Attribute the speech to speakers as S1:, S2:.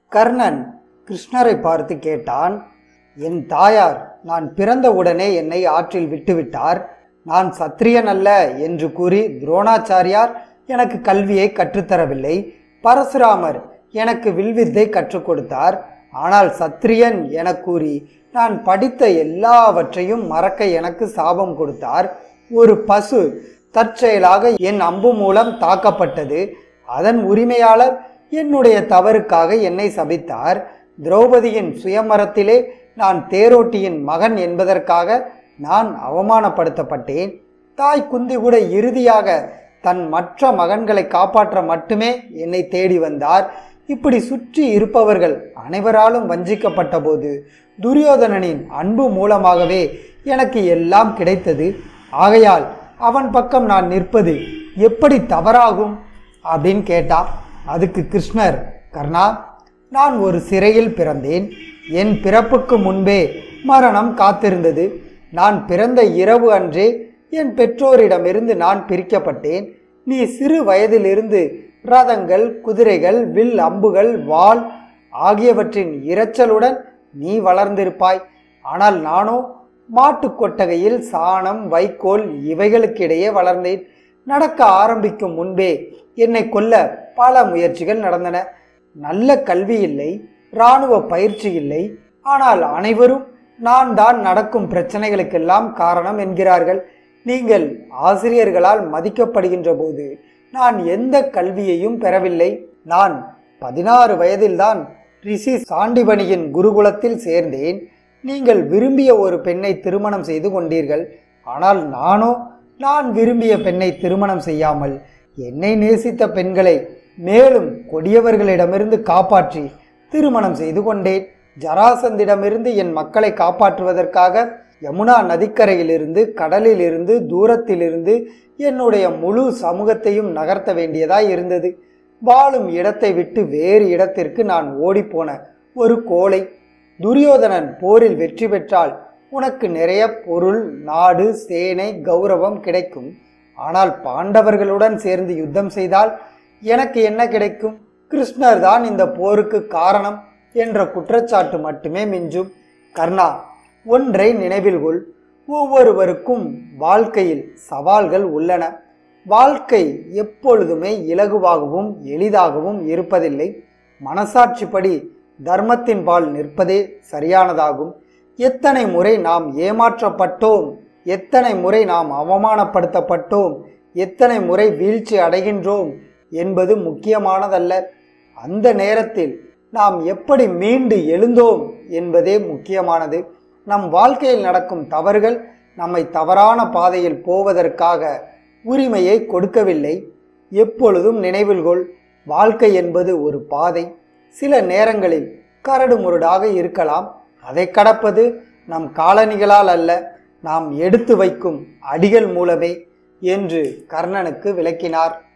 S1: கர்ணன் கிருஷ்ணரை பார்த்து கேட்டான் என் தாயார் நான் பிறந்த உடனே என்னை ஆற்றில் விட்டுவிட்டார் நான் சத்திரியன் அல்ல என்று கூறி துரோணாச்சாரியார் எனக்கு கல்வியை கற்றுத்தரவில்லை பரசுராமர் எனக்கு வில்வித்தை கற்றுக் கொடுத்தார் ஆனால் சத்திரியன் என கூறி நான் படித்த எல்லாவற்றையும் மறக்க எனக்கு சாபம் கொடுத்தார் ஒரு பசு தற்செயலாக என் அம்பு மூலம் தாக்கப்பட்டது அதன் உரிமையாளர் என்னுடைய தவறுக்காக என்னை சபித்தார் திரௌபதியின் சுயமரத்திலே நான் தேரோட்டியின் மகன் என்பதற்காக நான் அவமானப்படுத்தப்பட்டேன் தாய் குந்தி கூட இறுதியாக தன் மற்ற மகன்களை காப்பாற்ற மட்டுமே என்னை தேடி வந்தார் இப்படி சுற்றி இருப்பவர்கள் அனைவராலும் வஞ்சிக்கப்பட்ட போது துரியோதனனின் அன்பு மூலமாகவே எனக்கு எல்லாம் கிடைத்தது ஆகையால் அவன் பக்கம் நான் நிற்பது எப்படி தவறாகும் அப்படின்னு கேட்டா அதுக்கு கிருஷ்ணர் கர்ணா நான் ஒரு சிறையில் பிறந்தேன் என் பிறப்புக்கு முன்பே மரணம் காத்திருந்தது நான் பிறந்த இரவு அன்றே என் பெற்றோரிடமிருந்து நான் பிரிக்கப்பட்டேன் நீ சிறு வயதிலிருந்து ரதங்கள் குதிரைகள் வில் அம்புகள் வாள் ஆகியவற்றின் இரைச்சலுடன் நீ வளர்ந்திருப்பாய் ஆனால் நானோ மாட்டுக் கொட்டகையில் சாணம் வைக்கோல் இவைகளுக்கிடையே வளர்ந்தேன் நடக்க ஆரம்பிக்கும் முன்பே என்னை கொல்ல பல முயற்சிகள் நடந்தன நல்ல கல்வி இல்லை இராணுவ பயிற்சி இல்லை ஆனால் அனைவரும் நான் தான் நடக்கும் பிரச்சனைகளுக்கெல்லாம் காரணம் என்கிறார்கள் நீங்கள் ஆசிரியர்களால் மதிக்கப்படுகின்ற போது நான் எந்த கல்வியையும் பெறவில்லை நான் பதினாறு வயதில்தான் ரிஷி சாண்டிபனியின் குருகுலத்தில் சேர்ந்தேன் நீங்கள் விரும்பிய ஒரு பெண்ணை திருமணம் செய்து கொண்டீர்கள் ஆனால் நானோ நான் விரும்பிய பெண்ணை திருமணம் செய்யாமல் என்னை நேசித்த பெண்களை மேலும் கொடியவர்களிடமிருந்து காப்பாற்றி திருமணம் செய்து கொண்டேன் ஜராசந்திடமிருந்து என் மக்களை காப்பாற்றுவதற்காக யமுனா நதிக்கரையிலிருந்து கடலிலிருந்து தூரத்திலிருந்து என்னுடைய முழு சமூகத்தையும் நகர்த்த வேண்டியதாய் இருந்தது வாழும் இடத்தை விட்டு வேறு இடத்திற்கு நான் ஓடிப்போன ஒரு கோழை துரியோதனன் போரில் வெற்றி பெற்றால் உனக்கு நிறைய பொருள் நாடு சேனை கௌரவம் கிடைக்கும் ஆனால் பாண்டவர்களுடன் சேர்ந்து யுத்தம் செய்தால் எனக்கு என்ன கிடைக்கும் கிருஷ்ணர் தான் இந்த போருக்கு காரணம் என்ற குற்றச்சாட்டு மட்டுமே மிஞ்சும் கர்ணா ஒன்றை நினைவில் கொள் ஒவ்வொருவருக்கும் வாழ்க்கையில் சவால்கள் உள்ளன வாழ்க்கை எப்பொழுதுமே இலகுவாகவும் எளிதாகவும் இருப்பதில்லை மனசாட்சிப்படி தர்மத்தின் பால் நிற்பதே சரியானதாகும் எத்தனை முறை நாம் ஏமாற்றப்பட்டோம் எத்தனை முறை நாம் அவமானப்படுத்தப்பட்டோம் எத்தனை முறை வீழ்ச்சி அடைகின்றோம் என்பது முக்கியமானதல்ல அந்த நேரத்தில் நாம் எப்படி மீண்டு எழுந்தோம் என்பதே முக்கியமானது நம் வாழ்க்கையில் நடக்கும் தவறுகள் நம்மை தவறான பாதையில் போவதற்காக உரிமையை கொடுக்கவில்லை எப்பொழுதும் நினைவில் கொள் வாழ்க்கை என்பது ஒரு பாதை சில நேரங்களில் கரடு முரடாக இருக்கலாம் அதை கடப்பது நம் காலணிகளால் அல்ல நாம் எடுத்து வைக்கும் அடிகள் மூலமே என்று கர்ணனுக்கு விளக்கினார்